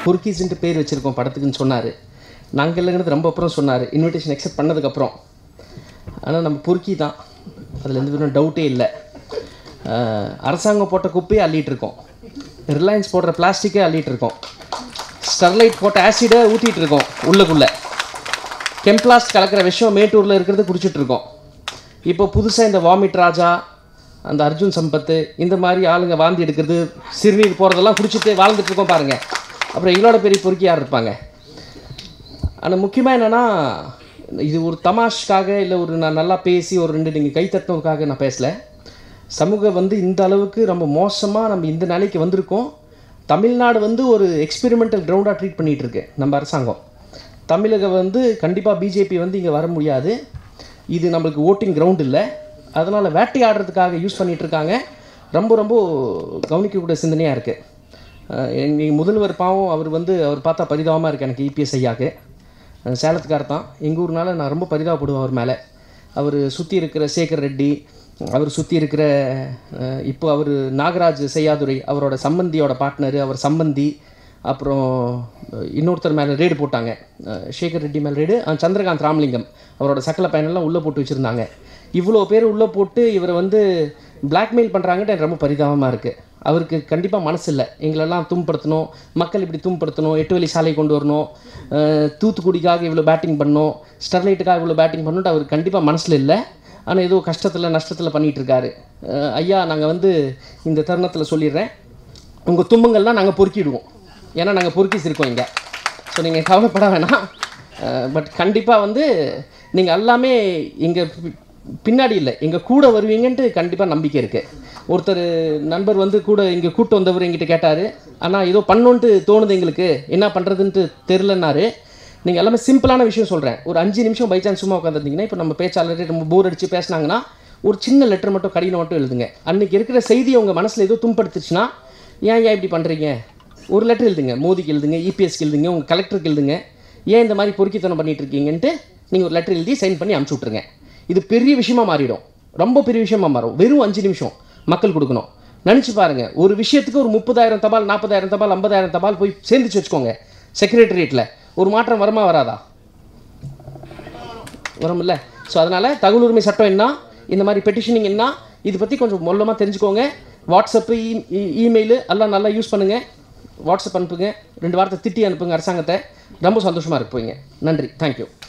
குர்கீஸ்ன்ட்டு பேர் வச்சுருக்கோம் படத்துக்குன்னு சொன்னார் நாங்கள் இல்லைங்கிறது ரொம்ப அப்புறம் சொன்னார் இன்விடேஷன் அக்செப்ட் பண்ணதுக்கப்புறம் ஆனால் நம்ம பொறுக்கி தான் அதில் எந்த விதம் டவுட்டே இல்லை அஹ், அரசாங்கம் போட்ட குப்பையை அள்ளிட்டு இருக்கோம் ரிலையன்ஸ் போடுற பிளாஸ்டிக்கே அள்ளிட்டு இருக்கோம் ஸ்டெர்லைட் போட்ட ஆசிடை ஊற்றிட்டு இருக்கோம் உள்ளுக்குள்ளே கெம்ப்ளாஸ்ட் கலக்கிற விஷயம் மேட்டூரில் இருக்கிறது குடிச்சிட்டு இருக்கோம் இப்போ புதுசாக இந்த வாமிட் ராஜா அந்த அர்ஜுன் சம்பத்து இந்த மாதிரி ஆளுங்க வாந்தி எடுக்கிறது சிறுநீர் போகிறதெல்லாம் குடிச்சிட்டு வாழ்ந்துட்டு இருக்கோம் பாருங்கள் அப்புறம் எங்களோட பெரிய பொறுக்கி யார் இருப்பாங்க ஆனால் முக்கியமாக என்னென்னா இது ஒரு தமாஷ்க்காக இல்லை ஒரு நான் நல்லா பேசி ஒரு ரெண்டு நீங்கள் கை தட்டினதுக்காக நான் பேசல சமூகம் வந்து இந்த அளவுக்கு ரொம்ப மோசமாக நம்ம இந்த நிலைக்கு வந்திருக்கோம் தமிழ்நாடு வந்து ஒரு எக்ஸ்பெரிமெண்டல் கிரவுண்டாக ட்ரீட் பண்ணிகிட்டு இருக்கு நம்ம அரசாங்கம் தமிழகம் வந்து கண்டிப்பாக பிஜேபி வந்து இங்கே வர முடியாது இது நம்மளுக்கு ஓட்டிங் கிரவுண்ட் இல்லை அதனால் வேட்டையாடுறதுக்காக யூஸ் பண்ணிகிட்டு இருக்காங்க ரொம்ப ரொம்ப கவனிக்கக்கூடிய சிந்தனையாக இருக்குது எங்கள் முதல்வர் பாவம் அவர் வந்து அவர் பார்த்தா பரிதாபமாக இருக்குது எனக்கு இபிஎஸ் ஐயாக்கு அஹ் சேலத்துக்காரர் தான் எங்கள் ஊர்னால நான் ரொம்ப பரிதாபப்படுவேன் அவர் மேலே அவர் சுற்றி இருக்கிற சேகர் ரெட்டி அவர் சுற்றி இருக்கிற அஹ், இப்போ அவர் நாகராஜ் செய்யாதுரை அவரோட சம்பந்தியோட பார்ட்னரு அவர் சம்பந்தி அப்புறம் அஹ், இன்னொருத்தர் மேலே ரேடு போட்டாங்க அஹ், சேகர் ரெட்டி மேலே ரேடு அஹ், சந்திரகாந்த் ராமலிங்கம் அவரோட சக்கல பயனெல்லாம் உள்ளே போட்டு வச்சுருந்தாங்க இவ்வளோ பேர் உள்ளே போட்டு இவரை வந்து பிளாக்மெயில் பண்ணுறாங்கன்ட்டு எனக்கு ரொம்ப பரிதாபமாக இருக்குது அவருக்கு கண்டிப்பாக மனசு இல்லை எங்களெல்லாம் துன்படுத்தணும் மக்கள் இப்படி துன்படுத்தணும் எட்டு வழி சாலை கொண்டு வரணும் அஹ், தூத்துக்குடிக்காக இவ்வளோ பேட்டிங் பண்ணணும் ஸ்டெர்லைட்டுக்காக இவ்வளோ பேட்டிங் பண்ணணுன்ட்டு அவருக்கு கண்டிப்பாக மனசில் இல்லை ஆனால் ஏதோ கஷ்டத்தில் நஷ்டத்தில் பண்ணிகிட்டு இருக்காரு அஹ், ஐயா நாங்கள் வந்து இந்த தருணத்தில் சொல்லிடுறேன் உங்கள் தும்பங்கள்லாம் நாங்கள் பொறுக்கிடுவோம் ஏன்னா நாங்கள் பொறுக்கிஸ் இருக்கோம் இங்கே ஸோ நீங்கள் கவலைப்பட வேணாம் பட் கண்டிப்பாக வந்து நீங்கள் எல்லாமே எங்கள் பின்னாடி இல்லை எங்கள் கூட வருவீங்கன்ட்டு கண்டிப்பாக நம்பிக்கை இருக்குது ஒருத்தர் நண்பர் வந்து கூட இங்கே கூட்டு வந்தவர் எங்கிட்ட கேட்டார் ஆனால் ஏதோ பண்ணோன்ட்டு தோணுது எங்களுக்கு என்ன பண்ணுறதுன்ட்டு தெரிலன்னாரு நீங்கள் எல்லாமே சிம்பிளான விஷயம் சொல்கிறேன் ஒரு அஞ்சு நிமிஷம் பை சான்ஸ் சும்மா உட்காந்துருந்தீங்கன்னா இப்போ நம்ம பேச்சாளரே ரொம்ப போர் அடித்து பேசுனாங்கன்னா ஒரு சின்ன லெட்டர் மட்டும் கடினம் மட்டும் எழுதுங்க அன்றைக்கி இருக்கிற செய்தி உங்கள் மனசில் ஏதோ துன்படுத்துச்சுன்னா ஏன் ஏன் இப்படி பண்ணுறீங்க ஒரு லெட்டர் எழுதுங்க மோதிக்கு எழுதுங்க இபிஎஸ்க்கு எழுதுங்க உங்கள் கலெக்டருக்கு எழுதுங்க ஏன் இந்த மாதிரி பொறுக்கித்தனம் பண்ணிட்டு இருக்கீங்கன்ட்டு நீங்கள் ஒரு லெட்டர் எழுதி சைன் பண்ணி அனுப்பிச்சி விட்ருங்க இது பெரிய விஷயமா மாறிடும் ரொம்ப பெரிய விஷயமா மாறும் வெறும் அஞ்சு நிமிஷம் மக்கள் கொடுக்கணும் நினச்சி பாருங்கள் ஒரு விஷயத்துக்கு ஒரு முப்பதாயிரம் தபால் நாற்பதாயிரம் தபால் ஐம்பதாயிரம் தபால் போய் சேர்ந்துச்சு வச்சுக்கோங்க செக்ரட்டரியேட்டில் ஒரு மாற்றம் வருமா வராதா வரும்ல ஸோ அதனால் தகவல் உரிமை சட்டம் என்ன இந்த மாதிரி பெட்டிஷனிங் என்ன இது பற்றி கொஞ்சம் மொல்லமாக தெரிஞ்சுக்கோங்க வாட்ஸ்அப்பு இமெயிலு எல்லாம் நல்லா யூஸ் பண்ணுங்கள் வாட்ஸ்அப் அனுப்புங்க ரெண்டு வாரத்தை திட்டி அனுப்புங்க அரசாங்கத்தை ரொம்ப சந்தோஷமாக இருப்பீங்க நன்றி தேங்க்யூ